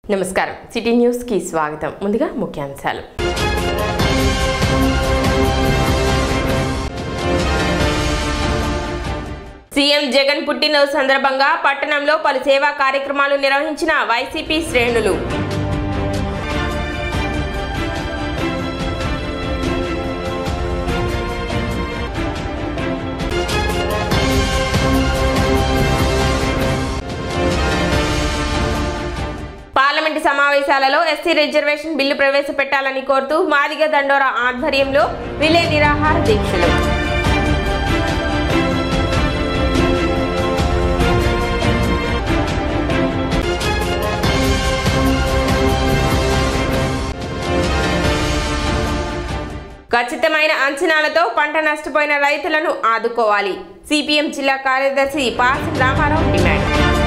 నమస్కారం city news కి స్వాగతం ముందుగా ముఖ్యాంశాలు సీఎం జగన్ పుట్టినరోజు సందర్భంగా పట్టణంలో పలు సేవా కార్యక్రమాలు నిర్వహించిన వైసీపీ శ్రేణులు పార్లమెంటు సమావేశాలలో ఎస్సీ రిజర్వేషన్ బిల్లు ప్రవేశపెట్టాలని కోరుతూ మాదిగ దండోరా ఆధ్వర్యంలో విలే నిరాహార దీక్షలు ఖచ్చితమైన అంచనాలతో పంట నష్టపోయిన రైతులను ఆదుకోవాలి సిపిఎం జిల్లా కార్యదర్శి పాసి రామారావు డిమాండ్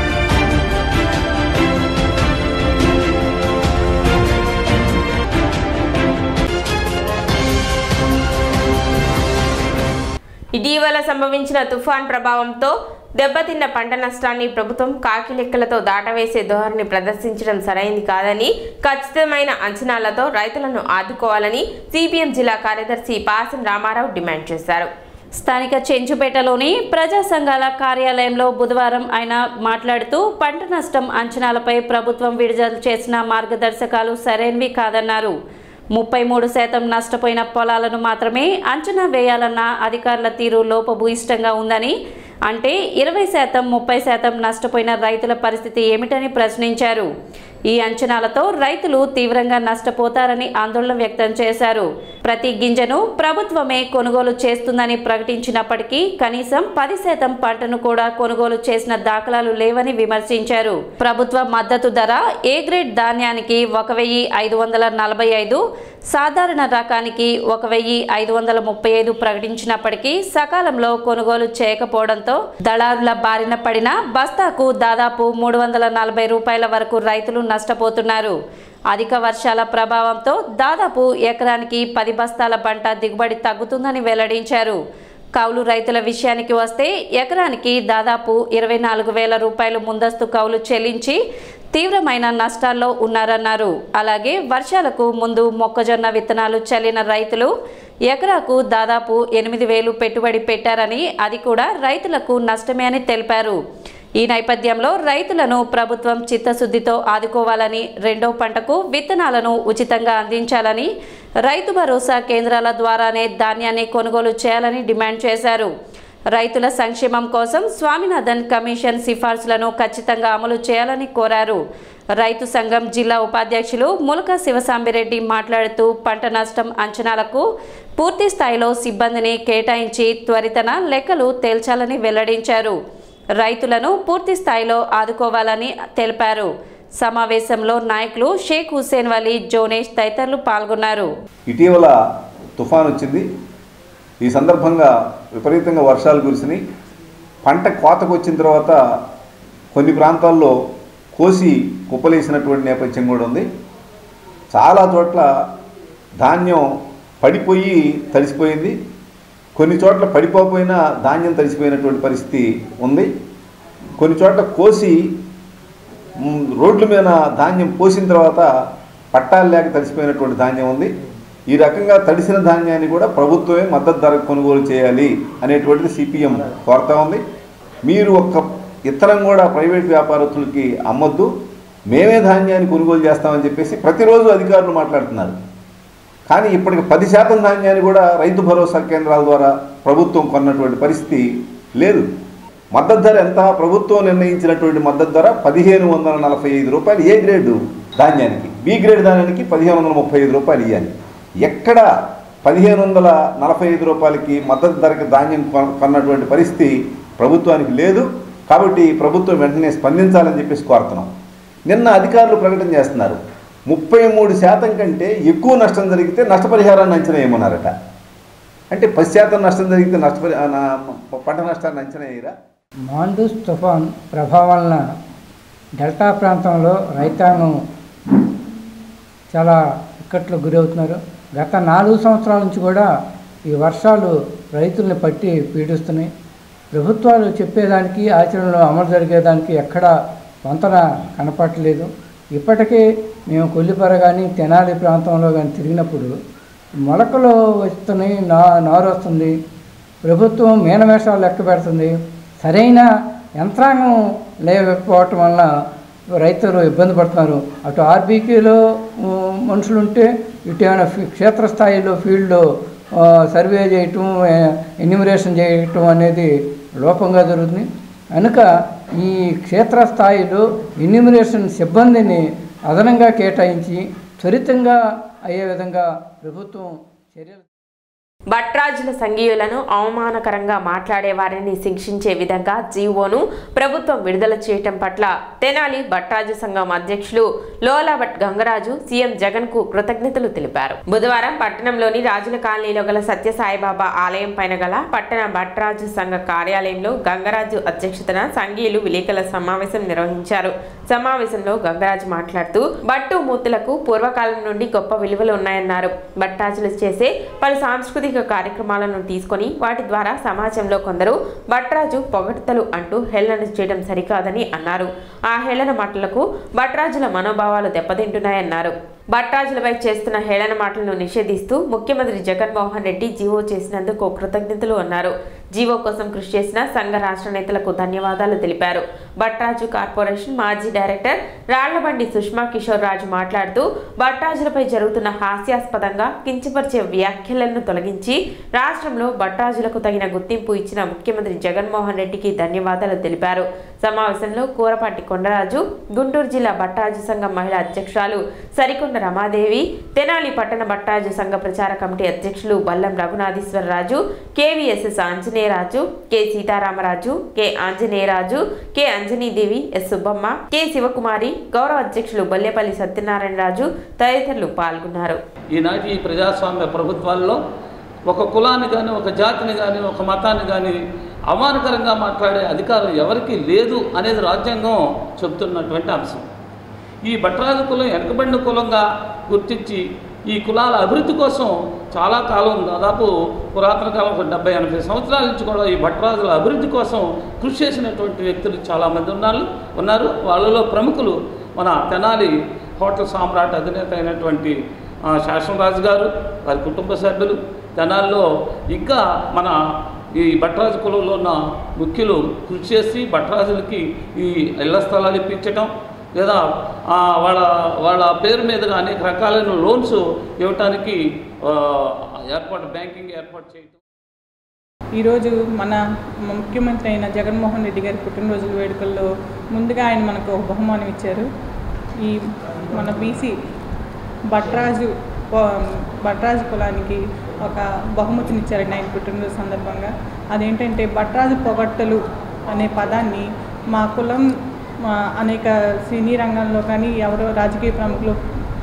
ఇటీవల సంభవించిన తుఫాన్ ప్రభావంతో దెబ్బతిన్న పంట నష్టాన్ని ప్రభుత్వం కాకి లెక్కలతో దాటవేసే ధోరణి ప్రదర్శించడం సరైంది కాదని ఖచ్చితమైన అంచనాలతో రైతులను ఆదుకోవాలని సిపిఎం జిల్లా కార్యదర్శి పాసం రామారావు డిమాండ్ చేశారు స్థానిక చెంచుపేటలోని ప్రజా సంఘాల కార్యాలయంలో బుధవారం ఆయన మాట్లాడుతూ పంట నష్టం అంచనాలపై ప్రభుత్వం విడుదల చేసిన మార్గదర్శకాలు సరైనవి కాదన్నారు ముప్పై మూడు శాతం నష్టపోయిన పొలాలను మాత్రమే అంచనా వేయాలన్న అధికారుల తీరు లోపభూయిష్టంగా ఉందని అంటే ఇరవై శాతం ముప్పై శాతం నష్టపోయిన రైతుల పరిస్థితి ఏమిటని ప్రశ్నించారు ఈ అంచనాలతో రైతులు తీవ్రంగా నష్టపోతారని ఆందోళన వ్యక్తం చేశారు ప్రతి గింజను ప్రభుత్వమే కొనుగోలు చేస్తుందని ప్రకటించినప్పటికీ కనీసం పది శాతం పంటను కూడా కొనుగోలు చేసిన దాఖలాలు లేవని విమర్శించారు ప్రభుత్వ మద్దతు ధర ఏ గ్రేడ్ ధాన్యానికి ఒక వెయ్యి ఐదు వందల నలభై ఐదు సాధారణ రకానికి ఒక వెయ్యి ఐదు వందల ముప్పై ఐదు ప్రకటించినప్పటికీ సకాలంలో కొనుగోలు చేయకపోవడంతో దళారుల బారిన పడిన బస్తాకు దాదాపు మూడు వందల నలభై రూపాయల వరకు రైతులు నష్టపోతున్నారు అధిక వర్షాల ప్రభావంతో దాదాపు ఎకరానికి పది బస్తాల పంట దిగుబడి తగ్గుతుందని వెల్లడించారు కౌలు రైతుల విషయానికి వస్తే ఎకరానికి దాదాపు ఇరవై నాలుగు వేల రూపాయలు ముందస్తు కౌలు చెల్లించి తీవ్రమైన నష్టాల్లో ఉన్నారన్నారు అలాగే వర్షాలకు ముందు మొక్కజొన్న విత్తనాలు చల్లిన రైతులు ఎకరాకు దాదాపు ఎనిమిది వేలు పెట్టుబడి పెట్టారని అది కూడా రైతులకు నష్టమే అని తెలిపారు ఈ నేపథ్యంలో రైతులను ప్రభుత్వం చిత్తశుద్ధితో ఆదుకోవాలని రెండో పంటకు విత్తనాలను ఉచితంగా అందించాలని రైతు భరోసా కేంద్రాల ద్వారానే ధాన్యాన్ని కొనుగోలు చేయాలని డిమాండ్ చేశారు రైతుల సంక్షేమం కోసం స్వామినాథన్ కమిషన్ సిఫార్సులను ఖచ్చితంగా అమలు చేయాలని కోరారు రైతు సంఘం జిల్లా ఉపాధ్యక్షులు ములక శివసాంబిరెడ్డి మాట్లాడుతూ పంట నష్టం అంచనాలకు పూర్తి స్థాయిలో సిబ్బందిని కేటాయించి త్వరితన లెక్కలు తేల్చాలని వెల్లడించారు రైతులను పూర్తి స్థాయిలో ఆదుకోవాలని తెలిపారు సమావేశంలో నాయకులు షేక్ హుసేన్ వలీ జోనేష్ తదితరులు పాల్గొన్నారు ఇటీవల తుఫాన్ వచ్చింది ఈ సందర్భంగా విపరీతంగా వర్షాలు కురిసినాయి పంట కోతకు వచ్చిన తర్వాత కొన్ని ప్రాంతాల్లో కోసి కుప్పలేసినటువంటి నేపథ్యం కూడా ఉంది చాలా చోట్ల ధాన్యం పడిపోయి తడిసిపోయింది కొన్ని చోట్ల పడిపోకపోయినా ధాన్యం తడిసిపోయినటువంటి పరిస్థితి ఉంది కొన్ని చోట్ల కోసి మ్, రోడ్ల మీద ధాన్యం పోసిన తర్వాత పట్టాలు లేక తడిసిపోయినటువంటి ధాన్యం ఉంది ఈ రకంగా తడిసిన ధాన్యాన్ని కూడా ప్రభుత్వమే మద్దతు ధరకు కొనుగోలు చేయాలి అనేటువంటిది సిపిఎం కోరుతా ఉంది మీరు ఒక్క ఇతరం కూడా ప్రైవేట్ వ్యాపారస్తులకి అమ్మొద్దు మేమే ధాన్యాన్ని కొనుగోలు చేస్తామని చెప్పేసి ప్రతిరోజు అధికారులు మాట్లాడుతున్నారు కానీ ఇప్పటికి పది శాతం ధాన్యాన్ని కూడా రైతు భరోసా కేంద్రాల ద్వారా ప్రభుత్వం కొన్నటువంటి పరిస్థితి లేదు మద్దతు ధర ఎంత ప్రభుత్వం నిర్ణయించినటువంటి మద్దతు ధర పదిహేను వందల నలభై ఐదు రూపాయలు ఏ గ్రేడు ధాన్యానికి బి గ్రేడ్ ధాన్యానికి పదిహేను వందల ముప్పై ఐదు రూపాయలు ఇవ్వాలి ఎక్కడ పదిహేను వందల నలభై ఐదు రూపాయలకి మద్దతు ధరకి ధాన్యం కొన- కొన్నటువంటి పరిస్థితి ప్రభుత్వానికి లేదు కాబట్టి ప్రభుత్వం వెంటనే స్పందించాలని చెప్పేసి కోరుతున్నాం నిన్న అధికారులు ప్రకటన చేస్తున్నారు ముప్పై మూడు శాతం కంటే ఎక్కువ నష్టం జరిగితే నష్టపరిహారాన్ని అంచనా వేయమన్నారట అంటే పది శాతం నష్టం జరిగితే నష్టపరి ఆ, నా- పంట నష్టాన్ని అంచనా వేయరా మాండూస్ తుఫాన్ ప్రభావం వలన డెల్టా ప్రాంతంలో రైతాంగం చాలా ఇక్కట్లు గురవుతున్నారు గత నాలుగు సంవత్సరాల నుంచి కూడా ఈ వర్షాలు రైతుల్ని పట్టి పీడిస్తున్నాయి ప్రభుత్వాలు చెప్పేదానికి ఆచరణలో అమలు జరిగేదానికి ఎక్కడ వంతన కనపడలేదు ఇప్పటికే మేము కొల్లిపర కానీ తెనాలి ప్రాంతంలో కానీ తిరిగినప్పుడు మొలకలు వస్తున్నాయి నా నారు వస్తుంది ప్రభుత్వం మీనమేషాలు లెక్క పెడుతుంది సరైన యంత్రాంగం లేకపోవటం వల్ల రైతులు ఇబ్బంది పడుతున్నారు అటు ఆర్బీకేలో మనుషులు ఉంటే ఇటు ఏమైనా ఫీ- క్షేత్రస్థాయిలో ఫీల్డ్లో ఆ, సర్వే చేయటం ఎన్యూమరేషన్ చేయటం అనేది లోపంగా జరుగుతుంది కనుక ఈ క్షేత్రస్థాయిలో ఎన్యూమరేషన్ సిబ్బందిని అదనంగా కేటాయించి త్వరితంగా అయ్యే విధంగా ప్రభుత్వం చర్యలు భట్రాజుల సంఘీయులను అవమానకరంగా మాట్లాడే వారిని శిక్షించే విధంగా జీవోను ప్రభుత్వం విడుదల చేయటం పట్ల తెనాలి భట్రాజు సంఘం అధ్యక్షులు లోలాభట్ గంగరాజు సీఎం జగన్ కు కృతజ్ఞతలు తెలిపారు బుధవారం పట్టణంలోని రాజుల కాలనీలో గల సత్యసాయిబాబా ఆలయం పైన గల పట్టణ భట్రాజు సంఘ కార్యాలయంలో గంగరాజు అధ్యక్షతన సంఘీయులు విలేకరుల సమావేశం నిర్వహించారు సమావేశంలో గంగరాజు మాట్లాడుతూ బట్టు మూతులకు పూర్వకాలం నుండి గొప్ప విలువలు ఉన్నాయన్నారు భట్రాజులు చేసే పలు సాంస్కృతిక కార్యక్రమాలను తీసుకొని వాటి ద్వారా సమాజంలో కొందరు భట్రాజు పొగడ్తలు అంటూ హేళన చేయడం సరికాదని అన్నారు ఆ హేళన మాటలకు భట్రాజుల మనోభావాలు దెబ్బతింటున్నాయన్నారు భట్రాజులపై చేస్తున్న హేళన మాటలను నిషేధిస్తూ ముఖ్యమంత్రి జగన్మోహన్ రెడ్డి జీవో చేసినందుకు కృతజ్ఞతలు అన్నారు జీవో కోసం కృషి చేసిన సంఘ రాష్ట్ర నేతలకు ధన్యవాదాలు తెలిపారు భట్రాజు కార్పొరేషన్ మాజీ డైరెక్టర్ రాళ్లబండి సుష్మా కిషోర్ రాజు మాట్లాడుతూ భట్రాజులపై జరుగుతున్న హాస్యాస్పదంగా కించపరిచే వ్యాఖ్యలను తొలగించి రాష్ట్రంలో భట్రాజులకు తగిన గుర్తింపు ఇచ్చిన ముఖ్యమంత్రి జగన్మోహన్ రెడ్డికి ధన్యవాదాలు తెలిపారు సమావేశంలో కూరపాటి కొండరాజు గుంటూరు జిల్లా భట్రాజు సంఘం మహిళా అధ్యక్షురాలు సరికొండ రమాదేవి తెనాలి పట్టణ భట్రాజు సంఘ ప్రచార కమిటీ అధ్యక్షులు Ballam Raghunatheeswararaju KVSS Anjaneyaraju K Sitaramaraju K Anjaneyaraju K Anjanidevi S Subbamma K Sivakumari గౌరవ అధ్యక్షులు బల్లెపల్లి సత్యనారాయణరాజు తదితరులు పాల్గొన్నారు ఈనాటి ఈ ప్రజాస్వామ్య ప్రభుత్వాల్లో ఒక కులాన్ని కానీ ఒక జాతిని కానీ ఒక మతాన్ని కానీ అవమానకరంగా మాట్లాడే అధికారం ఎవరికీ లేదు అనేది రాజ్యాంగం చెబుతున్నటువంటి అంశం ఈ భట్రాజు కులం వెనకబడిన కులంగా గుర్తించి ఈ కులాల అభివృద్ధి కోసం చాలా కాలం దాదాపు పురాతన కాలం ఒక డెబ్బై ఎనభై సంవత్సరాల నుంచి కూడా ఈ భట్రాజుల అభివృద్ధి కోసం కృషి చేసినటువంటి వ్యక్తులు చాలామంది ఉన్నారు ఉన్నారు వాళ్ళలో ప్రముఖులు మన తెనాలి హోటల్ సామ్రాట్ అధినేత అయినటువంటి ఆ, శాసనరాజు గారు వారి కుటుంబ సభ్యులు తెనాల్లో ఇంకా మన ఈ భట్రాజు కులంలో ఉన్న ముఖ్యులు కృషి చేసి భట్రాజులకి ఈ ఇళ్ల స్థలాలు ఇప్పించడం లేదా ఆ, వాళ్ళ వాళ్ళ పేరు మీదుగా అనేక రకాలైన లోన్స్ ఇవ్వటానికి ఆ, ఏర్పాటు బ్యాంకింగ్ ఏర్పాటు చేయటం ఈరోజు మన ముఖ్యమంత్రి అయిన జగన్మోహన్ రెడ్డి గారి పుట్టినరోజుల వేడుకల్లో ముందుగా ఆయన మనకు ఒక బహుమానం ఇచ్చారు ఈ మన బీసీ భట్రాజు ప- భట్రాజు కులానికి ఒక బహుమతిని ఇచ్చారండి ఆయన పుట్టినరోజు సందర్భంగా అదేంటంటే భట్రాజు పొగట్టలు అనే పదాన్ని మా కులం మా అనేక సినీ రంగంలో కానీ ఎవరో రాజకీయ ప్రముఖులు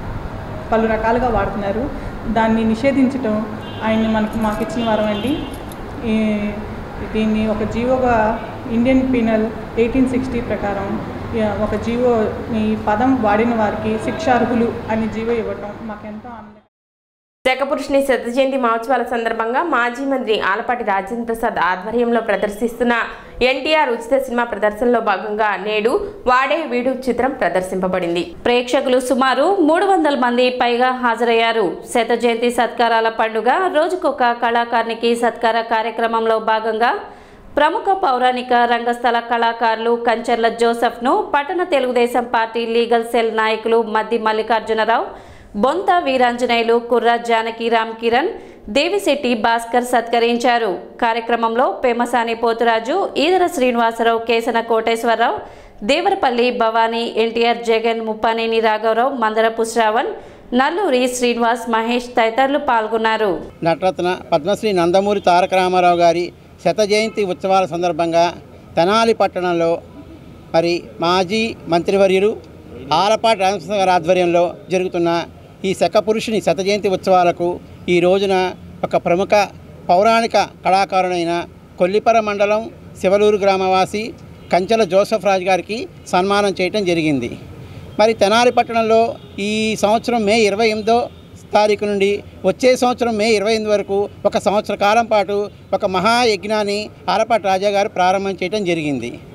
పలు రకాలుగా వాడుతున్నారు దాన్ని నిషేధించటం ఆయన మనకు మాకు ఇచ్చిన వరం అండి ఈ దీన్ని ఒక జీవోగా ఇండియన్ పీనల్ ఎయిటీన్ సిక్స్టీ ప్రకారం ఈ ఒక జీవో ఈ పదం వాడిన వారికి శిక్షార్హులు అని జీవో ఇవ్వటం మాకెంతో ఆనందం శకపురుషుని శత జయంతి మహోత్సవాల సందర్భంగా మాజీ మంత్రి ఆలపాటి రాజేంద్ర ప్రసాద్ ఆధ్వర్యంలో ప్రదర్శిస్తున్న ఎన్టీఆర్ ఉచిత సినిమా ప్రదర్శనలో భాగంగా నేడు వాడే వీడు చిత్రం ప్రదర్శింపబడింది ప్రేక్షకులు సుమారు మూడు వందల మంది పైగా హాజరయ్యారు శత జయంతి సత్కారాల పండుగ రోజుకొక కళాకారునికి సత్కార కార్యక్రమంలో భాగంగా ప్రముఖ పౌరాణిక రంగస్థల కళాకారులు కంచర్ల జోసెఫ్ను పట్టణ తెలుగుదేశం పార్టీ లీగల్ సెల్ నాయకులు మద్ది మల్లికార్జునరావు బొంత వీరాంజనేయులు కుర్ర జానకి రామ్ కిరణ్ దేవిశెట్టి భాస్కర్ సత్కరించారు కార్యక్రమంలో పేమసాని పోతురాజు ఈదర శ్రీనివాసరావు కేసన కోటేశ్వరరావు దేవరపల్లి భవానీ ఎన్టీఆర్ జగన్ ముప్పానేని రాఘవరావు మందరపు శ్రావణ్ నల్లూరి శ్రీనివాస్ మహేష్ తదితరులు పాల్గొన్నారు నటరత్న పద్మశ్రీ నందమూరి తారక రామారావు గారి శత జయంతి ఉత్సవాల సందర్భంగా తెనాలి పట్టణంలో మరి మాజీ మంత్రివర్యులు ఆలపాటి రామకృష్ణ గారి ఆధ్వర్యంలో జరుగుతున్న ఈ శకపురుషుని శత జయంతి ఉత్సవాలకు ఈ రోజున ఒక ప్రముఖ పౌరాణిక కళాకారుడైన కొల్లిపర మండలం శివలూరు గ్రామవాసి కంచెల జోసఫ్ రాజు గారికి సన్మానం చేయటం జరిగింది మరి తెనాలి పట్టణంలో ఈ సంవత్సరం మే ఇరవై ఎనిమిదో తారీఖు నుండి వచ్చే సంవత్సరం మే ఇరవై ఎనిమిది వరకు ఒక సంవత్సర కాలం పాటు ఒక మహాయజ్ఞాన్ని ఆలపాటి రాజా గారు ప్రారంభం చేయడం జరిగింది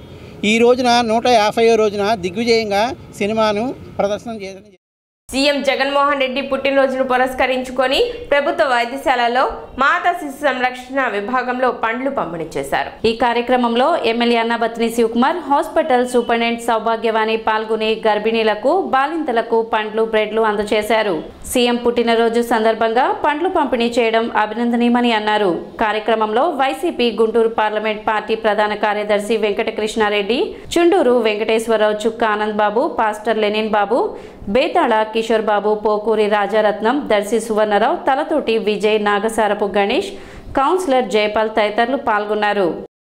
ఈ రోజున నూట యాభైవ రోజున దిగ్విజయంగా సినిమాను ప్రదర్శన చేయడం సీఎం జగన్మోహన్ రెడ్డి పుట్టినరోజును పురస్కరించుకొని ప్రభుత్వ వైద్యశాలలో మాతా శిశు సంరక్షణ విభాగంలో పండ్లు పంపిణీ చేశారు ఈ కార్యక్రమంలో MLA Annabathni Sivakumar hospital superintendent Soubhagyavani పాల్గొని గర్భిణీలకు బాలింతలకు పండ్లు బ్రెడ్లు అందజేశారు సీఎం పుట్టినరోజు సందర్భంగా పండ్లు పంపిణీ చేయడం అభినందనీయమని అన్నారు కార్యక్రమంలో వైసీపీ గుంటూరు పార్లమెంట్ పార్టీ ప్రధాన కార్యదర్శి Venkatakrishna Reddy Chunduru Venkateswararao Chukka Anand Babu pastor Lenin Babu Bethala Kishore Babu Pokuri Rajaratnam Darsi Suvarnarao Talathoti Vijay Nagasarapu Ganesh councillor Jayapal తదితరులు పాల్గొన్నారు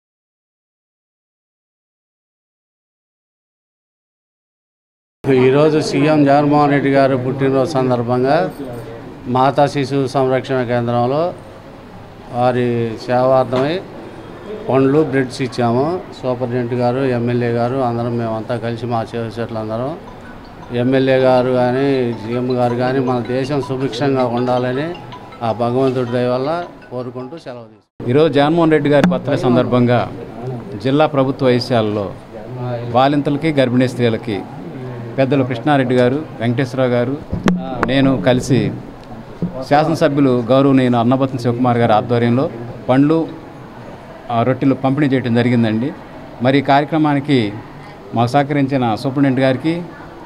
ఈరోజు సీఎం జగన్మోహన్ రెడ్డి గారు పుట్టినరోజు సందర్భంగా మాతా శిశు సంరక్షణ కేంద్రంలో వారి సేవార్థమై పండ్లు బ్రెడ్స్ ఇచ్చాము సూపరింటెండెంట్ గారు ఎమ్మెల్యే గారు అందరం మేమంతా కలిసి మా చేసేట్లు అందరం ఎమ్మెల్యే గారు కానీ సీఎం గారు కానీ మన దేశం సుభిక్షంగా ఉండాలని ఆ భగవంతుడి దయ వల్ల కోరుకుంటూ సెలవు తీసుకుంటాం ఈరోజు జగన్మోహన్ రెడ్డి గారి బర్త్డే సందర్భంగా జిల్లా ప్రభుత్వ వైద్యశాలలో బాలింతలకి గర్భిణీ స్త్రీలకి పెద్దలు కృష్ణారెడ్డి గారు వెంకటేశ్వరరావు గారు నేను కలిసి శాసనసభ్యులు గౌరవనీయులు అన్నపత్ని శివకుమార్ గారి ఆధ్వర్యంలో పండ్లు ఆ, రొట్టెలు పంపిణీ చేయడం జరిగిందండి మరి ఈ కార్యక్రమానికి మాకు సహకరించిన సూపరింటెండెంట్ గారికి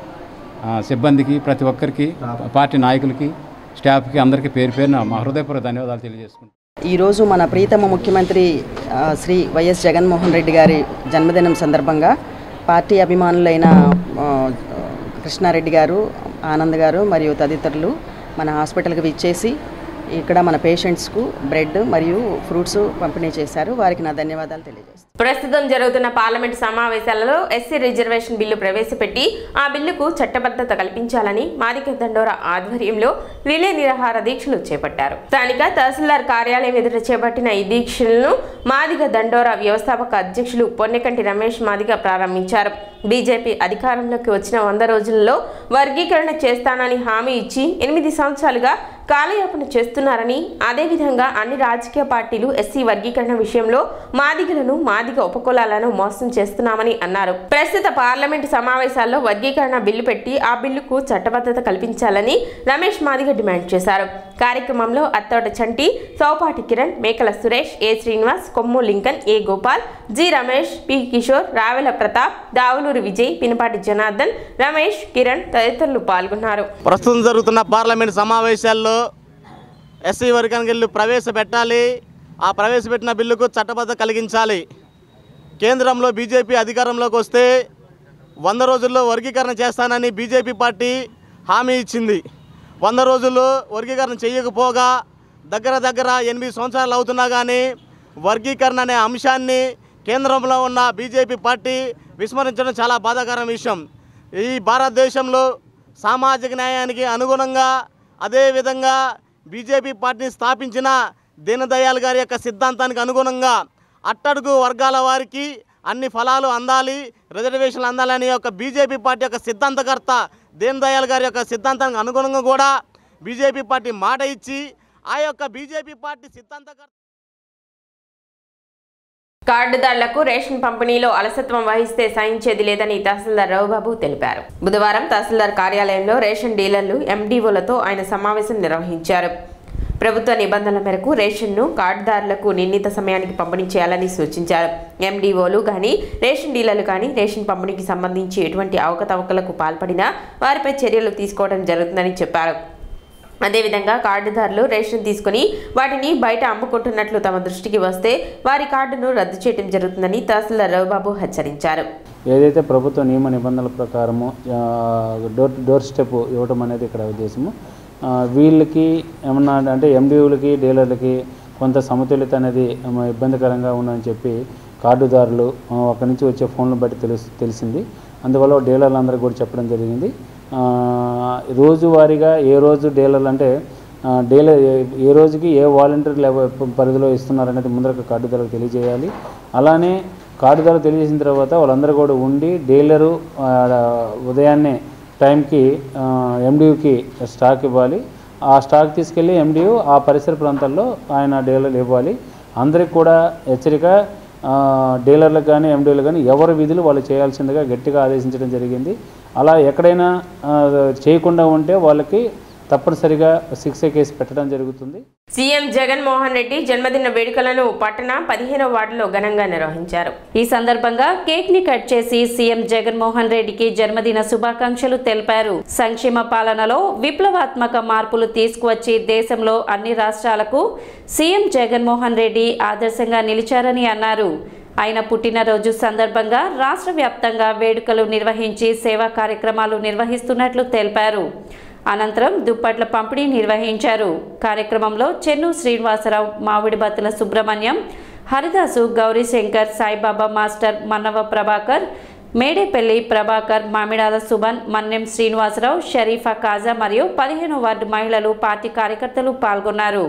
ఆ, సిబ్బందికి ప్రతి ఒక్కరికి పార్టీ నాయకులకి స్టాఫ్కి అందరికీ పేరు పేరున మా హృదయపూర్వక ధన్యవాదాలు తెలియజేసుకుంటాం ఈరోజు మన ప్రీతమ ముఖ్యమంత్రి ఆ, శ్రీ వైఎస్ జగన్మోహన్ రెడ్డి గారి జన్మదినం సందర్భంగా పార్టీ అభిమానులైన ఆ, కృష్ణారెడ్డి గారు ఆనంద్ గారు మరియు తదితరులు మన హాస్పిటల్కి విచ్చేసి ఇక్కడ మన పేషెంట్స్కు బ్రెడ్ మరియు ఫ్రూట్స్ పంపిణీ చేశారు వారికి నా ధన్యవాదాలు తెలియజేస్తాను ప్రస్తుతం జరుగుతున్న పార్లమెంట్ సమావేశాలలో ఎస్సీ రిజర్వేషన్ బిల్లు ప్రవేశపెట్టి ఆ బిల్లుకు చట్టబద్ధత కల్పించాలని మాదిక దండోరా ఆధ్వర్యంలో రిలే నిరాహార దీక్షలు చేపట్టారు స్థానిక తహసీల్దార్ కార్యాలయం ఎదుట చేపట్టిన ఈ దీక్షలను మాదిగ దండోరా వ్యవస్థాపక అధ్యక్షులు పొన్నెకంటి రమేష్ మాదిగ ప్రారంభించారు బీజేపీ అధికారంలోకి వచ్చిన వంద రోజులలో వర్గీకరణ చేస్తానని హామీ ఇచ్చి ఎనిమిది సంవత్సరాలుగా కాలయాపన చేస్తున్నారని అదేవిధంగా అన్ని రాజకీయ పార్టీలు ఎస్సీ వర్గీకరణ విషయంలో మాదిగలను మాదిగ ఉపకులాలను మోసం చేస్తున్నామని అన్నారు ప్రస్తుత పార్లమెంటు సమావేశాల్లో వర్గీకరణ బిల్లు పెట్టి ఆ బిల్లుకు చట్టబద్ధత కల్పించాలని రమేష్ మాదిగ డిమాండ్ చేశారు కార్యక్రమంలో అత్తోట చంటి Soupati Kiran Mekala Suresh A Srinivas Kommu Lincoln A Gopal G Ramesh P Kishore Ravela Pratap Davuluru Vijay Pinapati Janardhan Ramesh Kiran తదితరులు పాల్గొన్నారు ప్రస్తుతం జరుగుతున్న పార్లమెంట్ సమావేశాల్లో ఎస్సీ వర్గానికి బిల్లు ప్రవేశపెట్టాలి ఆ ప్రవేశపెట్టిన బిల్లుకు చట్టబద్ధ కలిగించాలి కేంద్రంలో బీజేపీ అధికారంలోకి వస్తే వంద రోజుల్లో వర్గీకరణ చేస్తానని బీజేపీ పార్టీ హామీ ఇచ్చింది వంద రోజుల్లో వర్గీకరణ చేయకపోగా దగ్గర దగ్గర ఎనిమిది సంవత్సరాలు అవుతున్నా కానీ వర్గీకరణ అనే అంశాన్ని కేంద్రంలో ఉన్న బీజేపీ పార్టీ విస్మరించడం చాలా బాధాకరం విషయం ఈ భారతదేశంలో సామాజిక న్యాయానికి అనుగుణంగా అదేవిధంగా బీజేపీ పార్టీని స్థాపించిన దీనదయాళ్ గారి యొక్క సిద్ధాంతానికి అనుగుణంగా అట్టడుగు వర్గాల వారికి అన్ని ఫలాలు అందాలి రిజర్వేషన్లు అందాలని యొక్క బీజేపీ పార్టీ యొక్క సిద్ధాంతకర్త దీనదయాళ్ గారి యొక్క సిద్ధాంతానికి అనుగుణంగా కూడా బీజేపీ పార్టీ మాట ఇచ్చి ఆ యొక్క బీజేపీ పార్టీ సిద్ధాంతకర్త కార్డుదారులకు రేషన్ పంపిణీలో అలసత్వం వహిస్తే సహించేది లేదని తహసీల్దార్ రఘుబాబు తెలిపారు బుధవారం తహసీల్దార్ కార్యాలయంలో రేషన్ డీలర్లు ఎండీఓలతో ఆయన సమావేశం నిర్వహించారు ప్రభుత్వ నిబంధనల మేరకు రేషన్ను కార్డుదారులకు నిర్ణీత సమయానికి పంపిణీ చేయాలని సూచించారు ఎండీఓలు కానీ రేషన్ డీలర్లు కానీ రేషన్ పంపిణీకి సంబంధించి ఎటువంటి అవకతవకలకు పాల్పడినా వారిపై చర్యలు తీసుకోవడం జరుగుతుందని చెప్పారు అదేవిధంగా కార్డుదారులు రేషన్ తీసుకుని వాటిని బయట అమ్ముకుంటున్నట్లు తమ దృష్టికి వస్తే వారి కార్డును రద్దు చేయడం జరుగుతుందని తహసీల్దార్ రవిబాబు హెచ్చరించారు ఏదైతే ప్రభుత్వ నియమ నిబంధనల ప్రకారము ఆ, డోర్ డోర్ స్టెప్ ఇవ్వటం అనేది ఇక్కడ ఉద్దేశము ఆ, వీళ్ళకి ఏమన్నా అంటే ఎండిఓలకి డీలర్లకి కొంత సమతుల్యత అనేది ఏమో ఇబ్బందికరంగా ఉందని చెప్పి కార్డుదారులు ఆ, అక్కడి నుంచి వచ్చే ఫోన్లు బట్టి తెలుసు తెలిసింది అందువల్ల డీలర్లు అందరికీ కూడా చెప్పడం జరిగింది ఆ, రోజువారీగా ఏ రోజు డీలర్లు అంటే ఆ, డీలర్ ఏ- ఏ రోజుకి ఏ వాలంటీర్ లెవెల్ పరిధిలో ఇస్తున్నారనేది ముందర కార్డుదారులకు తెలియజేయాలి అలానే కార్డుదారు తెలియజేసిన తర్వాత వాళ్ళందరూ కూడా ఉండి డీలరు ఆ, ఉదయాన్నే టైంకి ఎండియూకి స్టాక్ ఇవ్వాలి ఆ స్టాక్ తీసుకెళ్ళి ఎండియూ ఆ పరిసర ప్రాంతాల్లో ఆయన డీలర్లు ఇవ్వాలి అందరికి కూడా హెచ్చరిక ఆ, డీలర్లకు కానీ ఎండీలకు కానీ ఎవరి విధులు వాళ్ళు చేయాల్సిందిగా గట్టిగా ఆదేశించడం జరిగింది అలా ఎక్కడైనా ఆ, చేయకుండా ఉంటే వాళ్ళకి తప్పనిసరిగా శిక్ష కేసు పెట్టడం జరుగుతుంది సీఎం జగన్మోహన్ రెడ్డి జన్మదిన వేడుకలను పట్టణ పదిహేనవ వార్డులో ఘనంగా నిర్వహించారు ఈ సందర్భంగా కేక్ ని కట్ చేసి సీఎం జగన్మోహన్ రెడ్డికి జన్మదిన శుభాకాంక్షలు తెలిపారు సంక్షేమ పాలనలో విప్లవాత్మక మార్పులు తీసుకువచ్చి దేశంలో అన్ని రాష్ట్రాలకు సీఎం జగన్మోహన్ రెడ్డి ఆదర్శంగా నిలిచారని అన్నారు ఆయన పుట్టినరోజు సందర్భంగా రాష్ట్ర వ్యాప్తంగా వేడుకలు నిర్వహించి సేవా కార్యక్రమాలు నిర్వహిస్తున్నట్లు తెలిపారు అనంతరం దుప్పట్ల పంపిణీ నిర్వహించారు కార్యక్రమంలో చెన్ను శ్రీనివాసరావు మామిడి బత్తుల సుబ్రహ్మణ్యం హరిదాసు గౌరీశంకర్ సాయిబాబా మాస్టర్ మన్నవ ప్రభాకర్ మేడేపల్లి ప్రభాకర్ మామిడాల సుభన్ మన్నెం శ్రీనివాసరావు షరీఫా కాజా మరియు పదిహేను వార్డు మహిళలు పార్టీ కార్యకర్తలు పాల్గొన్నారు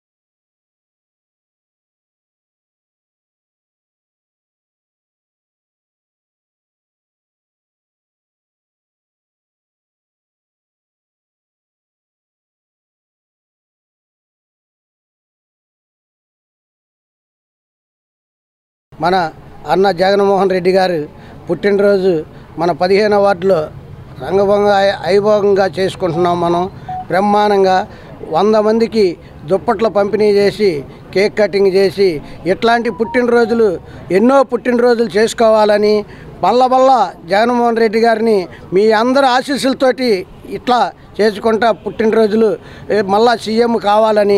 మన అన్న జగన్మోహన్ రెడ్డి గారు పుట్టినరోజు మన పదిహేనవ వార్డులో రంగభంగా ఐభోగంగా చేసుకుంటున్నాం మనం బ్రహ్మాండంగా వంద మందికి దుప్పట్ల పంపిణీ చేసి కేక్ కటింగ్ చేసి ఇట్లాంటి పుట్టినరోజులు ఎన్నో పుట్టినరోజులు చేసుకోవాలని బల్ల బల్ల జగన్మోహన్ రెడ్డి గారిని మీ అందరి ఆశీస్సులతోటి ఇట్లా చేసుకుంటా పుట్టినరోజులు ఏ, మళ్ళా సీఎం కావాలని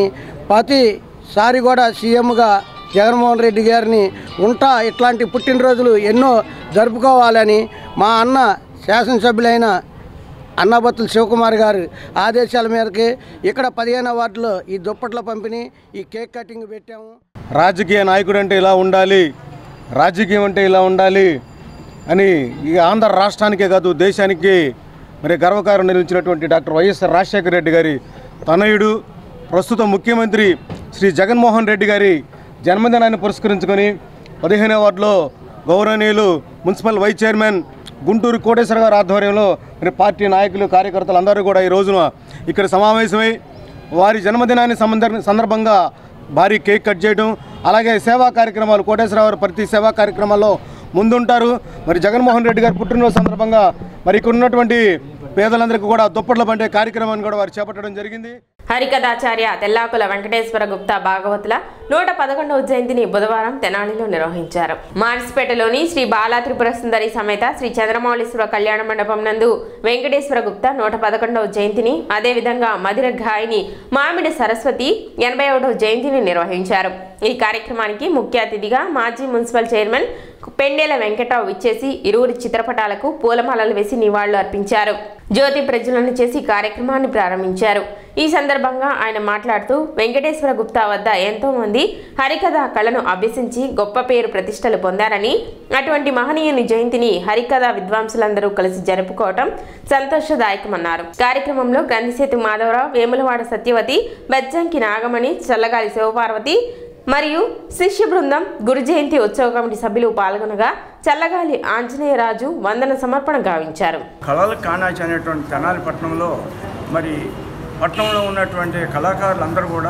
ప్రతిసారి కూడా సీఎంగా జగన్మోహన్ రెడ్డి గారిని ఉంటా ఇట్లాంటి పుట్టినరోజులు ఎన్నో జరుపుకోవాలని మా అన్న శాసనసభ్యులైన అన్నబత్తుల శివకుమార్ గారు ఆదేశాల మేరకు ఇక్కడ పదిహేనవ వార్డులో ఈ దుప్పట్ల పంపిణీ ఈ కేక్ కటింగ్ పెట్టాము రాజకీయ నాయకుడు అంటే ఇలా ఉండాలి రాజకీయం అంటే ఇలా ఉండాలి అని ఈ ఆంధ్ర రాష్ట్రానికే కాదు దేశానికి మరి గర్వకారం నిలిచినటువంటి డాక్టర్ వైఎస్ఆర్ రాజశేఖర రెడ్డి గారి తనయుడు ప్రస్తుత ముఖ్యమంత్రి శ్రీ జగన్మోహన్ రెడ్డి గారి జన్మదినాన్ని పురస్కరించుకొని పదిహేనవ వార్డులో గౌరవనీయులు municipal vice chairman Guntur Koteswara గారి ఆధ్వర్యంలో మరి పార్టీ నాయకులు కార్యకర్తలు అందరూ కూడా ఈ రోజున ఇక్కడ సమావేశమై వారి జన్మదినాన్ని సంబంధ సందర్భంగా భారీ కేక్ కట్ చేయడం అలాగే సేవా కార్యక్రమాలు కోటేశ్వరరావు గారు ప్రతి సేవా కార్యక్రమాల్లో ముందుంటారు మరి జగన్మోహన్ రెడ్డి గారి పుట్టినరోజు సందర్భంగా మరి ఇక్కడ ఉన్నటువంటి పేదలందరికీ కూడా దుప్పట్ల పండే కార్యక్రమాన్ని కూడా వారు చేపట్టడం జరిగింది హరికథాచార్య తెల్లాకుల వెంకటేశ్వర గుప్తా భాగవతుల నూట పదకొండవ జయంతిని బుధవారం తెనాలిలో నిర్వహించారు మార్చిపేటలోని శ్రీ బాలా త్రిపుర సుందరి సమేత శ్రీ చంద్రమౌళీశ్వర కళ్యాణ మండపం నందు వెంకటేశ్వర గుప్తా నూట పదకొండవ జయంతిని అదేవిధంగా మధిర గాయని మామిడి సరస్వతి ఎనభై ఒకటవ జయంతిని నిర్వహించారు ఈ కార్యక్రమానికి ముఖ్య అతిథిగా మాజీ మున్సిపల్ చైర్మన్ పెండేల వెంకటరావు ఇచ్చేసి ఇరువురి చిత్రపటాలకు పూలమాలలు వేసి నివాళులు అర్పించారు జ్యోతి ప్రజ్వలన చేసి కార్యక్రమాన్ని ప్రారంభించారు ఈ సందర్భంగా ఆయన మాట్లాడుతూ వెంకటేశ్వర గుప్తా వద్ద ఎంతో మంది హరికథ కళను అభ్యసించి గొప్ప పేరు ప్రతిష్టలు పొందారని అటువంటి మహనీయుని జయంతిని హరికథ విద్వాంసులందరూ కలిసి జరుపుకోవటం సంతోషదాయకమన్నారు కార్యక్రమంలో గంధిసేతు మాధవరావు వేములవాడ సత్యవతి బెజ్జంకి నాగమణి చల్లగాలి శివపార్వతి మరియు శిష్య బృందం గురు జయంతి ఉత్సవ కమిటీ సభ్యులు పాల్గొనగా చల్లగాలి ఆంజనేయరాజు వందన సమర్పణ గావించారు కళల కాణాచి అనేటువంటి తెనాలి పట్టణంలో మరి పట్టణంలో ఉన్నటువంటి కళాకారులందరూ కూడా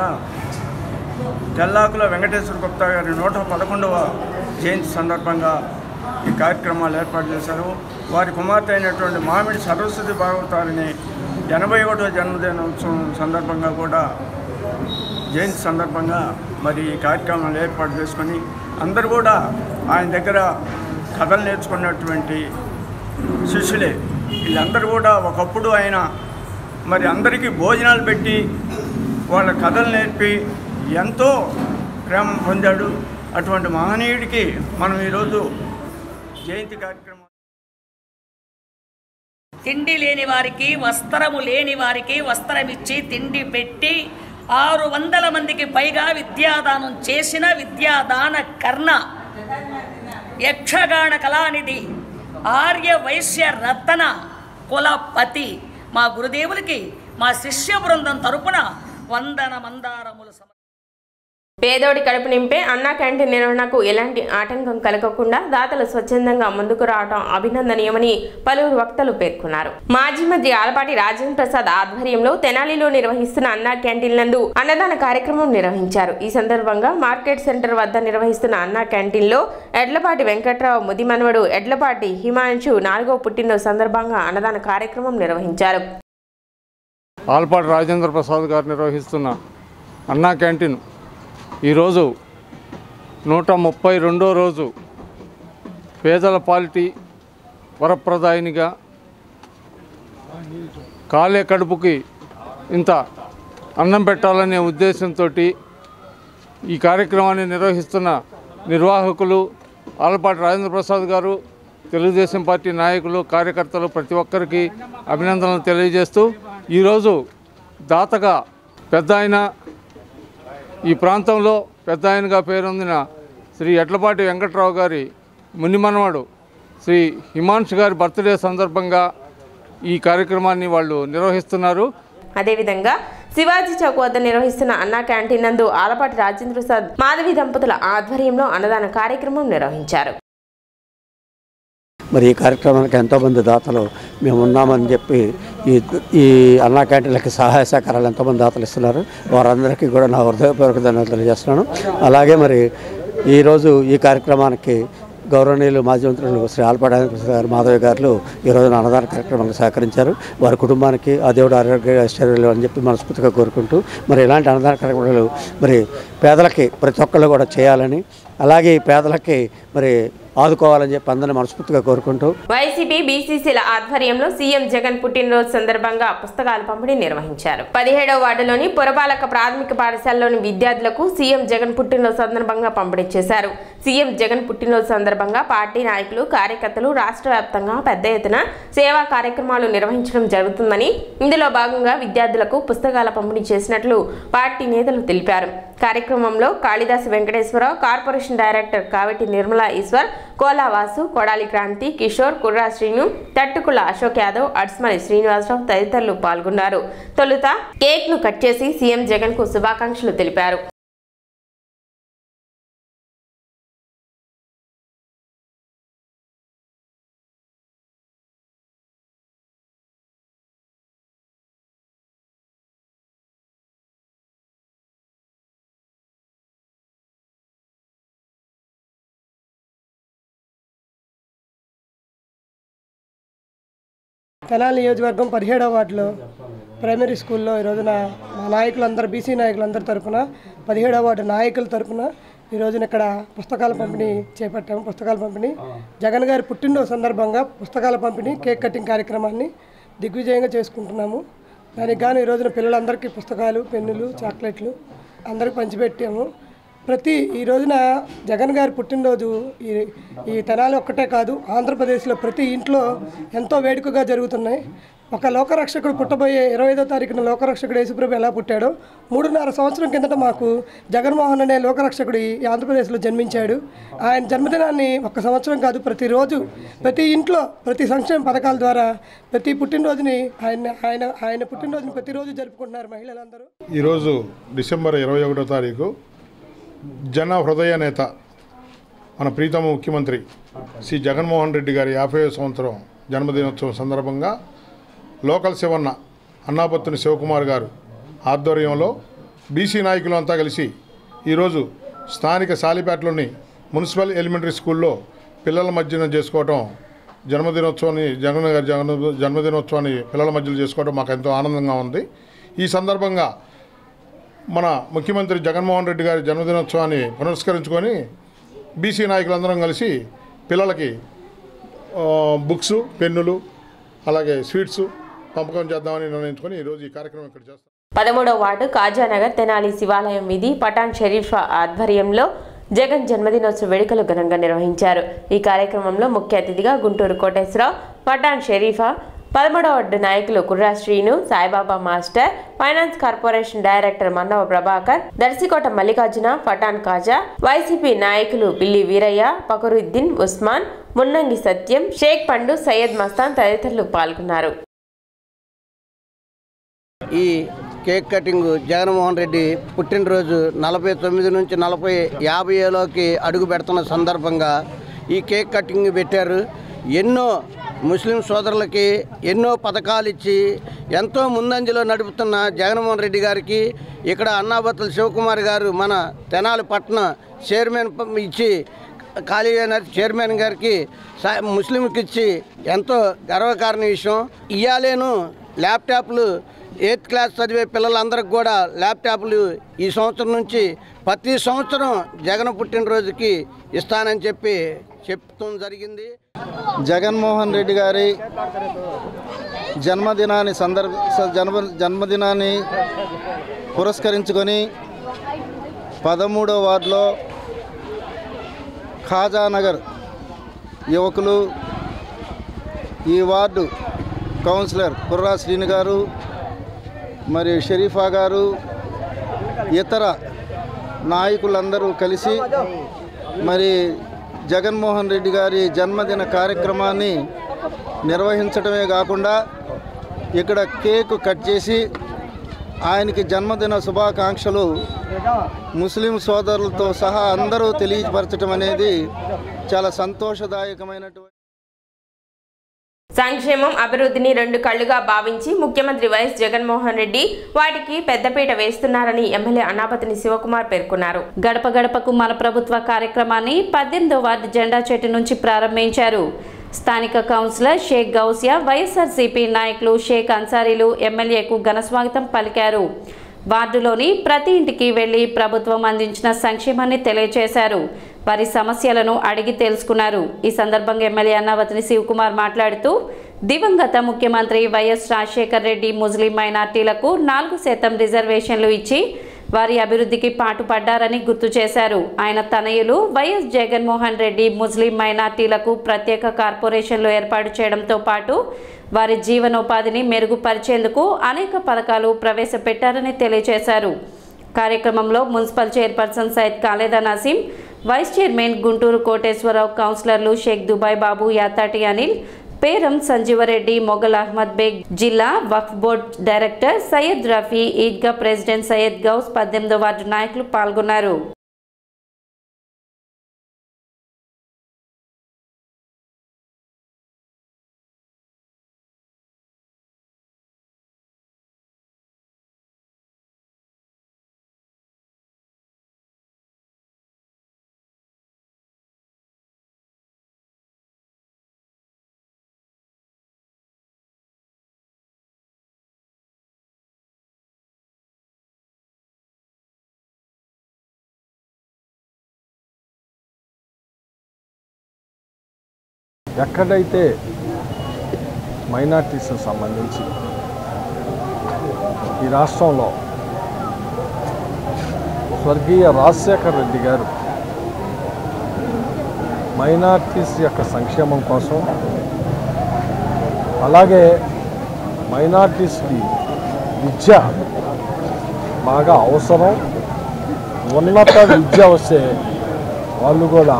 తెల్లాకుల వెంకటేశ్వర గుప్తా గారి నూట పదకొండవ జయంతి సందర్భంగా ఈ కార్యక్రమాలు ఏర్పాటు చేశారు వారి కుమార్తె అయినటువంటి మామిడి సరస్వతి భాగవతారిని ఎనభై ఒకటో జన్మదినోత్సవం సందర్భంగా కూడా జయంతి సందర్భంగా మరి ఈ కార్యక్రమాలు ఏర్పాటు చేసుకొని అందరూ కూడా ఆయన దగ్గర కథలు నేర్చుకున్నటువంటి శిష్యులే వీళ్ళందరూ కూడా ఒకప్పుడు ఆయన మరి అందరికీ భోజనాలు పెట్టి వాళ్ళ కథలు నేర్పి ఎంతో ప్రేమ పొందాడు అటువంటి మహనీయుడికి మనం ఈరోజు జయంతి కార్యక్రమం తిండి లేని వారికి వస్త్రము లేని వారికి వస్త్రమిచ్చి తిండి పెట్టి ఆరు వందల మందికి పైగా విద్యాదానం చేసిన విద్యాదాన కర్ణ యక్షగాన కళానిధి ఆర్య వైశ్య రత్న కులపతి మా గురుదేవులకి మా శిష్య బృందం తరపున వందన మందారములు సమ పేదోడి కడుపు నింపే అన్నా క్యాంటీన్ నిర్వహణకు ఎలాంటి ఆటంకం కలగకుండా దాతలు స్వచ్ఛందంగా ముందుకు రావడం అభినందనీయమని పలువురు వక్తలు పేర్కొన్నారు మాజీ మంత్రి ఆలపాటి రాజేంద్ర ప్రసాద్ ఆధ్వర్యంలో తెనాలిలో నిర్వహిస్తున్న అన్నా క్యాంటీన్ నందు అన్నదాన కార్యక్రమం నిర్వహించారు ఈ సందర్భంగా మార్కెట్ సెంటర్ వద్ద నిర్వహిస్తున్న అన్నా క్యాంటీన్ లో ఎడ్లపాటి వెంకట్రావు ముదిమనవడు ఎడ్లపాటి హిమాంశు నాలుగో పుట్టినరోజు సందర్భంగా అన్నదాన కార్యక్రమం నిర్వహించారు ఆల్పాటి రాజేంద్ర ప్రసాద్ గారు నిర్వహిస్తున్న అన్నా క్యాంటీన్ ఈరోజు నూట ముప్పై రెండో రోజు పేదల పాలిటీ వరప్రదాయినిగా కాలే కడుపుకి ఇంత అన్నం పెట్టాలనే ఉద్దేశంతో ఈ కార్యక్రమాన్ని నిర్వహిస్తున్న నిర్వాహకులు ఆలపాటి రాజేంద్ర ప్రసాద్ గారు తెలుగుదేశం పార్టీ నాయకులు కార్యకర్తలు ప్రతి ఒక్కరికి అభినందనలు తెలియజేస్తూ ఈరోజు దాతగా పెద్ద ఆయన ఈ ప్రాంతంలో పెద్ద ఆయనగా పేరొందిన శ్రీ ఎడ్లపాటి వెంకట్రావు గారి మునిమనవాడు శ్రీ హిమాంశు గారి బర్త్డే సందర్భంగా ఈ కార్యక్రమాన్ని వాళ్ళు నిర్వహిస్తున్నారు అదేవిధంగా శివాజీ చౌక్ వద్ద నిర్వహిస్తున్న అన్నా క్యాంటీన్ నందు ఆలపాటి రాజేంద్ర ప్రసాద్ మాధవి దంపతుల ఆధ్వర్యంలో అన్నదాన కార్యక్రమం నిర్వహించారు మరి ఈ కార్యక్రమానికి ఎంతోమంది దాతలు మేము ఉన్నామని చెప్పి ఈ ఈ అన్నా క్యాంటీన్లకి సహాయ సహకారాలు ఎంతోమంది దాతలు ఇస్తున్నారు వారందరికీ కూడా నా హృదయపూర్వక ధన్యవాదాలు తెలియజేస్తున్నాను అలాగే మరి ఈరోజు ఈ కార్యక్రమానికి గౌరవనీయులు మాజీ మంత్రులు శ్రీ ఆల్పాటి గారు మాధవ్ గారు ఈ రోజున అన్నదాన కార్యక్రమానికి సహకరించారు వారి కుటుంబానికి ఆ దేవుడు ఆరోగ్య ఐశ్వర్యాలు అని చెప్పి మనస్ఫూర్తిగా కోరుకుంటూ మరి ఇలాంటి అన్నదాన కార్యక్రమాలు మరి పేదలకి ప్రతి ఒక్కళ్ళు కూడా చేయాలని అలాగే ఈ పేదలకి మరి ఆదుకోవాలని చెప్పి అందరిని మనస్ఫూర్తిగా కోరుకుంటూ వైసీపీ బీసీసీల ఆధ్వర్యంలో సీఎం జగన్ పుట్టినరోజు సందర్భంగా పుస్తకాల పంపిణీ నిర్వహించారు పదిహేడవ వార్డులోని పురపాలక ప్రాథమిక పాఠశాలలోని విద్యార్థులకు సీఎం జగన్ పుట్టినరోజు సందర్భంగా పంపిణీ చేశారు సీఎం జగన్ పుట్టినరోజు సందర్భంగా పార్టీ నాయకులు కార్యకర్తలు రాష్ట్ర వ్యాప్తంగా పెద్ద ఎత్తున సేవా కార్యక్రమాలు నిర్వహించడం జరుగుతుందని ఇందులో భాగంగా విద్యార్థులకు పుస్తకాల పంపిణీ చేసినట్లు పార్టీ నేతలు తెలిపారు కార్యక్రమంలో కాళిదాసు వెంకటేశ్వరరావు కార్పొరేషన్ డైరెక్టర్ కావటి నిర్మలా ఈశ్వర్ కోలా వాసు కొడాలి క్రాంతి కిషోర్ కుర్రా శ్రీను తట్టుకుల అశోక్ యాదవ్ అడ్స్మలి శ్రీనివాసరావు తదితరులు పాల్గొన్నారు తొలుత కేక్ ను కట్ చేసి సీఎం జగన్ కు శుభాకాంక్షలు తెలిపారు తెనాలి నియోజకవర్గం పదిహేడవ వార్డులో ప్రైమరీ స్కూల్లో ఈ రోజున మా నాయకులందరూ బీసీ నాయకులందరి తరపున పదిహేడవ వార్డు నాయకుల తరపున ఈ రోజున ఇక్కడ పుస్తకాల పంపిణీ చేపట్టాము పుస్తకాల పంపిణీ జగన్ గారి పుట్టినరోజు సందర్భంగా పుస్తకాల పంపిణీ కేక్ కటింగ్ కార్యక్రమాన్ని దిగ్విజయంగా చేసుకుంటున్నాము దానికి గాను ఈ రోజున పిల్లలందరికీ పుస్తకాలు పెన్నులు చాక్లెట్లు అందరికి పంచిపెట్టాము ప్రతి ఈ రోజున జగన్ గారి పుట్టినరోజు ఈ ఈ తెనాలి ఒక్కటే కాదు ఆంధ్రప్రదేశ్లో ప్రతి ఇంట్లో ఎంతో వేడుకగా జరుగుతున్నాయి ఒక లోకరక్షకుడు పుట్టబోయే ఇరవై ఐదో తారీఖున లోకరక్షకుడు యేసుప్రభు ఎలా పుట్టాడో మూడున్నర సంవత్సరం కిందట మాకు జగన్మోహన్ అనే లోకరక్షకుడు ఈ ఆంధ్రప్రదేశ్లో జన్మించాడు ఆయన జన్మదినాన్ని ఒక సంవత్సరం కాదు ప్రతిరోజు ప్రతి ఇంట్లో ప్రతి సంక్షేమ పథకాల ద్వారా ప్రతి పుట్టినరోజుని ఆయన ఆయన ఆయన పుట్టినరోజుని ప్రతిరోజు జరుపుకుంటున్నారు మహిళలందరూ ఈరోజు డిసెంబర్ ఇరవై ఒకటో తారీఖు జన హృదయ నేత మన ప్రీతమ ముఖ్యమంత్రి శ్రీ జగన్మోహన్ రెడ్డి గారి యాభై సంవత్సరం జన్మదినోత్సవం సందర్భంగా లోకల్ శివన్న అన్నాపత్తుని శివకుమార్ గారు ఆధ్వర్యంలో బీసీ నాయకులు అంతా కలిసి ఈరోజు స్థానిక సాలిపేటలోని మున్సిపల్ ఎలిమెంటరీ స్కూల్లో పిల్లల మధ్యన చేసుకోవటం జన్మదినోత్సవాన్ని జగన్ గారి జగన్ జన్మదినోత్సవాన్ని పిల్లల మధ్యలో చేసుకోవడం మాకు ఎంతో ఆనందంగా ఉంది ఈ సందర్భంగా మన ముఖ్యమంత్రి జగన్మోహన్ రెడ్డి గారి జన్మదినోత్సవాన్ని పురస్కరించుకొని బీసీ నాయకులందరం కలిసి పిల్లలకి ఆ, బుక్స్ పెన్నులు అలాగే స్వీట్స్ పంపకం చేద్దామని నిర్ణయించుకొని ఈరోజు ఈ కార్యక్రమం ఇక్కడ చేస్తాం పదమూడవ వార్డు కాజానగర్ తెనాలి శివాలయం వీధి పఠాన్ షరీఫ్ ఆధ్వర్యంలో జగన్ జన్మదినోత్సవ వేడుకలు ఘనంగా నిర్వహించారు ఈ కార్యక్రమంలో ముఖ్య అతిథిగా గుంటూరు కోటేశ్వరరావు పఠాన్ షరీఫా పదమూడవ వార్డు నాయకులు Kurra Srinu Saibaba master finance corporation director Mannava Prabhakar Darsikota Mallikarjuna Pathan Kaja YCP నాయకులు బిల్లి వీరయ్య ఫకరుద్దీన్ ఉస్మాన్ మున్నంగి సత్యం షేక్ పండు సయ్యద్ మస్తాన్ తదితరులు పాల్గొన్నారు ఈ కేక్ కటింగ్ జగన్మోహన్ రెడ్డి పుట్టినరోజు నలభై తొమ్మిది నుంచి నలభై యాభై ఏలోకి అడుగు పెడుతున్న సందర్భంగా ఈ కేక్ కటింగ్ పెట్టారు ఎన్నో ముస్లిం సోదరులకి ఎన్నో పథకాలు ఇచ్చి ఎంతో ముందంజలో నడుపుతున్న జగన్మోహన్ రెడ్డి గారికి ఇక్కడ అన్నాబత్తుల శివకుమార్ గారు మన తెనాలి పట్టణ చైర్మన్ ప- ఇచ్చి ఖాళీ అయిన చైర్మన్ గారికి సా- ముస్లింకి ఇచ్చి ఎంతో గర్వకారణ విషయం ఇయ్యాలేను ల్యాప్టాప్లు ఎయిత్ క్లాస్ చదివే పిల్లలందరికి కూడా ల్యాప్టాప్లు ఈ సంవత్సరం నుంచి ప్రతి సంవత్సరం జగన్ పుట్టినరోజుకి ఇస్తానని చెప్పి చెప్తాం జరిగింది జగన్మోహన్ రెడ్డి గారి జన్మదినాన్ని సందర్భ స- జన్మ జన్మదినాన్ని పురస్కరించుకొని పదమూడో వార్డులో ఖాజానగర్ యువకులు ఈ వార్డు కౌన్సిలర్ కుర్రా శ్రీని గారు మరి షరీఫా గారు ఇతర నాయకులందరూ కలిసి మరి జగన్మోహన్ రెడ్డి గారి జన్మదిన కార్యక్రమాన్ని నిర్వహించడమే కాకుండా ఇక్కడ కేక్ కట్ చేసి ఆయనకి జన్మదిన శుభాకాంక్షలు ముస్లిం సోదరులతో సహా అందరూ తెలియపరచడం అనేది చాలా సంతోషదాయకమైనటువంటి సంక్షేమం అభివృద్ధిని రెండు కళ్లుగా భావించి ముఖ్యమంత్రి వైఎస్ జగన్మోహన్ రెడ్డి వాటికి పెద్దపీట వేస్తున్నారని ఎమ్మెల్యే అన్నాపతిని శివకుమార్ పేర్కొన్నారు గడప గడపకు మన ప్రభుత్వ కార్యక్రమాన్ని పద్దెనిమిదో వార్డు జెండా చెట్టు నుంచి ప్రారంభించారు స్థానిక కౌన్సిలర్ షేక్ గౌసియా వైఎస్ఆర్సీపీ నాయకులు షేక్ అన్సారీలు ఎమ్మెల్యేకు ఘనస్వాగతం పలికారు వార్డులోని ప్రతి ఇంటికి వెళ్లి ప్రభుత్వం అందించిన సంక్షేమాన్ని తెలియజేశారు వారి సమస్యలను అడిగి తెలుసుకున్నారు ఈ సందర్భంగా ఎమ్మెల్యే అన్నావతిని శివకుమార్ మాట్లాడుతూ దివంగత ముఖ్యమంత్రి వైఎస్ రాజశేఖర్ రెడ్డి ముస్లిం మైనార్టీలకు నాలుగు శాతం రిజర్వేషన్లు ఇచ్చి వారి అభివృద్ధికి పాటుపడ్డారని గుర్తు చేశారు ఆయన తనయులు వైఎస్ జగన్మోహన్ రెడ్డి ముస్లిం మైనార్టీలకు ప్రత్యేక కార్పొరేషన్లు ఏర్పాటు చేయడంతో పాటు వారి జీవనోపాధిని మెరుగుపరిచేందుకు అనేక పథకాలు ప్రవేశపెట్టారని తెలియజేశారు కార్యక్రమంలో municipal chairperson Syed Khaleda Naseem vice chairman Guntur Koteswararao కౌన్సిలర్లు షేక్ దుబాయ్ బాబు యాతాటి అనిల్ పేరం సంజీవరెడ్డి మొగల్ అహ్మద్ బేగ్ జిల్లా Waqf board director Syed Rafi Eidgah president Syed Ghouse పద్దెనిమిదో వార్డు నాయకులు పాల్గొన్నారు ఎక్కడైతే మైనార్టీస్ సంబంధించి ఈ రాష్ట్రంలో స్వర్గీయ రాజశేఖర రెడ్డి గారు మైనార్టీస్ యొక్క సంక్షేమం కోసం అలాగే మైనార్టీస్కి విద్య బాగా అవసరం ఉన్నత విద్య వస్తే వాళ్ళు కూడా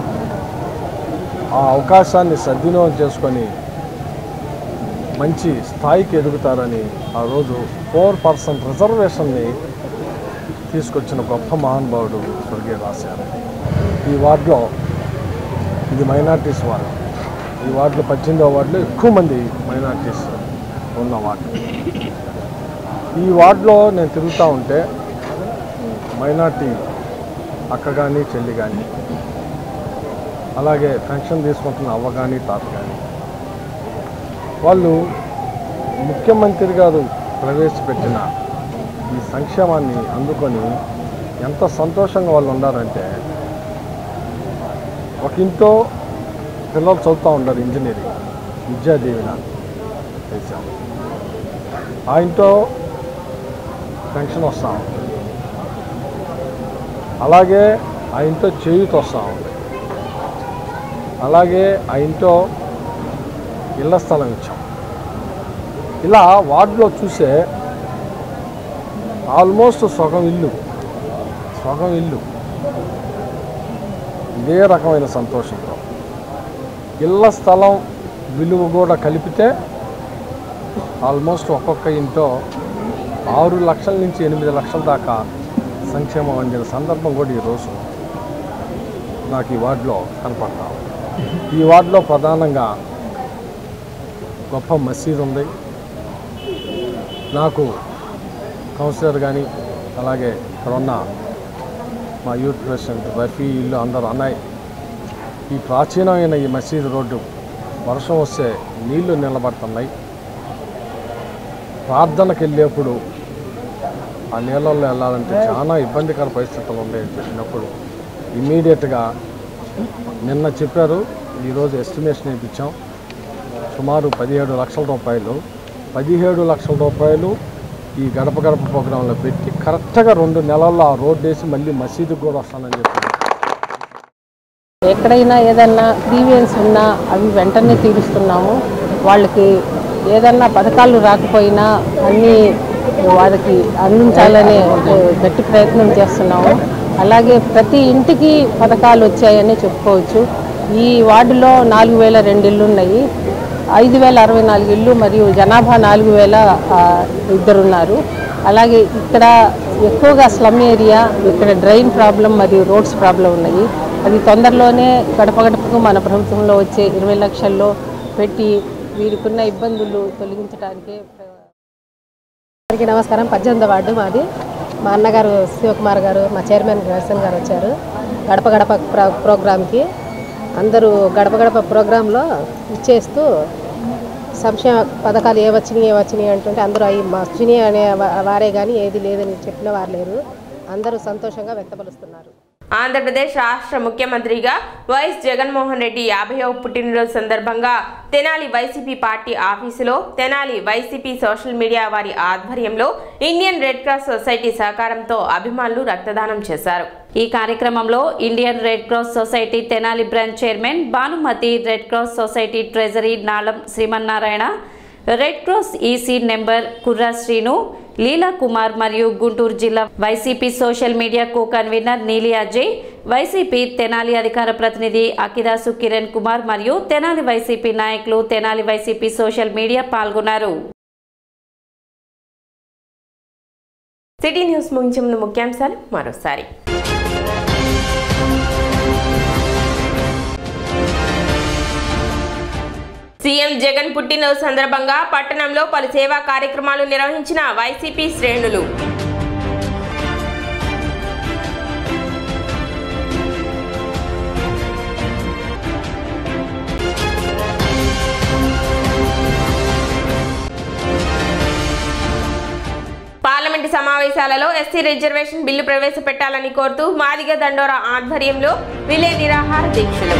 ఆ అవకాశాన్ని సద్వినియోగం చేసుకొని మంచి స్థాయికి ఎదుగుతారని ఆ రోజు ఫోర్ పర్సెంట్ రిజర్వేషన్ని తీసుకొచ్చిన గొప్ప మహానుభావుడు స్వర్గీయ రాశారు ఈ వార్డులో ఇది మైనార్టీస్ వార్డు ఈ వార్డులో పద్దెనిమిదవ వార్డులో ఎక్కువ మంది మైనార్టీస్ ఉన్న వార్డు ఈ వార్డులో నేను తిరుగుతూ ఉంటే మైనార్టీ అక్క కానీ చెల్లి కానీ అలాగే పెన్షన్ తీసుకుంటున్న అవ్వ కానీ తాత కానీ వాళ్ళు ముఖ్యమంత్రి గారు ప్రవేశపెట్టిన ఈ సంక్షేమాన్ని అందుకొని ఎంత సంతోషంగా వాళ్ళు ఉన్నారంటే ఒక ఇంట్లో పిల్లలు చదువుతూ ఉంటారు ఇంజనీరింగ్ విద్యాదీవిన వేసాం ఆ ఇంట్లో పెన్షన్ వస్తూ ఉంది అలాగే ఆ ఇంట్లో చేయూత వస్తూ ఉంది అలాగే ఆ ఇంట్లో ఇళ్ల స్థలం ఇచ్చాం ఇలా వార్డులో చూసే ఆల్మోస్ట్ సగం ఇల్లు సగం ఇల్లు ఇదే రకమైన సంతోషంతో ఇళ్ల స్థలం విలువ కూడా కలిపితే ఆల్మోస్ట్ ఒక్కొక్క ఇంట్లో ఆరు లక్షల నుంచి ఎనిమిది లక్షల దాకా సంక్షేమం అందిన సందర్భం కూడా ఈరోజు నాకు ఈ వార్డులో కనపడతా ఉంది. ఈ వార్డులో ప్రధానంగా గొప్ప మసీదు ఉంది నాకు కౌన్సిలర్ కానీ అలాగే ఇక్కడ ఉన్న మా యూత్ ప్రెసిడెంట్ రఫీ ఇల్లు అందరూ అన్నాయి ఈ ప్రాచీనమైన ఈ మసీదు రోడ్డు వర్షం వస్తే నీళ్లు నిలబడుతున్నాయి ప్రార్థనకు వెళ్ళేప్పుడు ఆ నీళ్ళల్లో వెళ్ళాలంటే చాలా ఇబ్బందికర పరిస్థితులు ఉన్నాయి చెప్పినప్పుడు ఇమీడియట్గా నిన్న చెప్పారు ఈరోజు ఎస్టిమేషన్ ఇప్పించాం సుమారు పదిహేడు లక్షల రూపాయలు పదిహేడు లక్షల రూపాయలు ఈ గడప గడప ప్రోగ్రాంలో పెట్టి కరెక్ట్గా రెండు నెలల్లో ఆ రోడ్డు వేసి మళ్ళీ మసీదుకు కూడా వస్తానని చెప్పి ఎక్కడైనా ఏదన్నా గ్రీవియన్స్ ఉన్నా అవి వెంటనే తీరుస్తున్నాము వాళ్ళకి ఏదన్నా పథకాలు రాకపోయినా అన్నీ వాళ్ళకి అందించాలనే ఏ, గట్టి ప్రయత్నం చేస్తున్నాము అలాగే ప్రతి ఇంటికి పథకాలు వచ్చాయని చెప్పుకోవచ్చు ఈ వార్డులో నాలుగు వేల రెండు ఇళ్ళు ఉన్నాయి ఐదు వేల అరవై నాలుగు ఇళ్ళు మరియు జనాభా నాలుగు వేల ఆ, ఇద్దరున్నారు అలాగే ఇక్కడ ఎక్కువగా స్లమ్ ఏరియా ఇక్కడ డ్రైన్ ప్రాబ్లం మరియు రోడ్స్ ప్రాబ్లం ఉన్నాయి అది తొందరలోనే గడప గడపకు మన ప్రభుత్వంలో వచ్చే ఇరవై లక్షల్లో పెట్టి వీరికున్న ఇబ్బందులు తొలగించడానికే అందరికీ నమస్కారం పద్దెనిమిది వార్డు మాది మా అన్నగారు శివకుమార్ గారు మా చైర్మన్ నరసింహ్ గారు వచ్చారు గడప గడప ప్ర ప్రోగ్రామ్కి అందరూ గడప గడప ప్రోగ్రాంలో ఇచ్చేస్తూ సంక్షేమ పథకాలు ఏ వచ్చినాయి ఏ వచ్చినాయి అంటుంటే అందరూ అవి మా వచ్చినాయి అనే వా- వారే కానీ ఏది లేదని చెప్పిన వారు లేరు అందరూ సంతోషంగా వ్యక్తపరుస్తున్నారు ఆంధ్రప్రదేశ్ రాష్ట్ర ముఖ్యమంత్రిగా వైఎస్ జగన్మోహన్ రెడ్డి యాభైవ పుట్టినరోజు సందర్భంగా తెనాలి వైసీపీ పార్టీ ఆఫీసులో తెనాలి వైసీపీ సోషల్ మీడియా వారి ఆధ్వర్యంలో ఇండియన్ రెడ్ క్రాస్ సొసైటీ సహకారంతో అభిమానులు రక్తదానం చేశారు ఈ కార్యక్రమంలో Indian Red Cross Society Tenali branch chairman Bhanumathi Red Cross Society treasury Nalam Srimannarayana Red Cross EC number Kurra Srinu Leela Kumar మరియు గుంటూరు జిల్లా YCP social media co convener Neeli Ajay YCP Tenali అధికార ప్రతినిధి అకిదాసు కిరణ్ కుమార్ మరియు తెనాలి వైసీపీ నాయకులు తెనాలి వైసీపీ సోషల్ మీడియా పాల్గొన్నారు సిటీ న్యూస్ ముగించే ముందు ముఖ్యాంశాలు మరోసారి సీఎం జగన్ పుట్టినరోజు సందర్భంగా పట్టణంలో పలు సేవా కార్యక్రమాలు నిర్వహించిన వైసీపీ శ్రేణులు పార్లమెంటు సమావేశాలలో ఎస్సీ రిజర్వేషన్ బిల్లు ప్రవేశపెట్టాలని కోరుతూ మాదిగ దండోరా ఆధ్వర్యంలో విలే నిరాహార దీక్షలు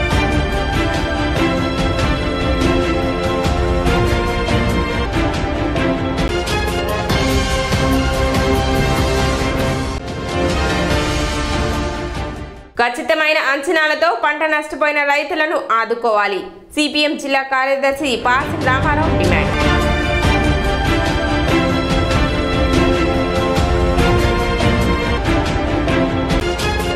ఖచ్చితమైన అంచనాలతో పంట నష్టపోయిన రైతులను ఆదుకోవాలి సిపిఎం జిల్లా కార్యదర్శి Pasi Ramarao demand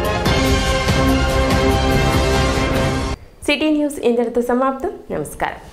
city news ఇంతటితో సమాప్తం నమస్కారం